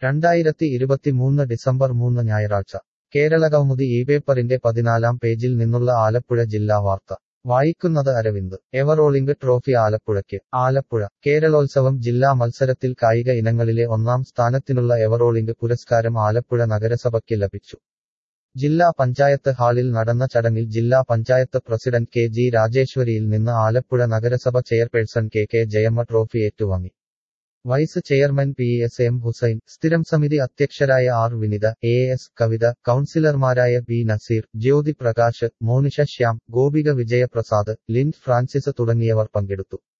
രണ്ടായിരത്തി ഇരുപത്തിമൂന്ന് ഡിസംബർ മൂന്ന് ഞായറാഴ്ച കേരളകൗമുദി ഈ പേപ്പറിന്റെ പതിനാലാം പേജിൽ നിന്നുള്ള ആലപ്പുഴ ജില്ലാ വാർത്ത വായിക്കുന്നത് അരവിന്ദ് എവറോളിംഗ് ട്രോഫി ആലപ്പുഴയ്ക്ക് ആലപ്പുഴ കേരളോത്സവം ജില്ലാ മത്സരത്തിൽ കായിക ഇനങ്ങളിലെ ഒന്നാം സ്ഥാനത്തിനുള്ള എവറോളിംഗ് പുരസ്കാരം ആലപ്പുഴ നഗരസഭയ്ക്ക് ലഭിച്ചു ജില്ലാ പഞ്ചായത്ത് ഹാളിൽ നടന്ന ചടങ്ങിൽ ജില്ലാ പഞ്ചായത്ത് പ്രസിഡന്റ് കെ ജി രാജേശ്വരിയിൽ നിന്ന് ആലപ്പുഴ നഗരസഭ chairperson K K Jayamma trophy ഏറ്റുവാങ്ങി vice chairman P S M Hussain സ്ഥിരം സമിതി അധ്യക്ഷരായ R Vinitha A S Kavitha കൌൺസിലർമാരായ B Naseer Jyothi Prakash Monisha Shyam Gopika Vijayaprasad Lind Francis തുടങ്ങിയവർ പങ്കെടുത്തു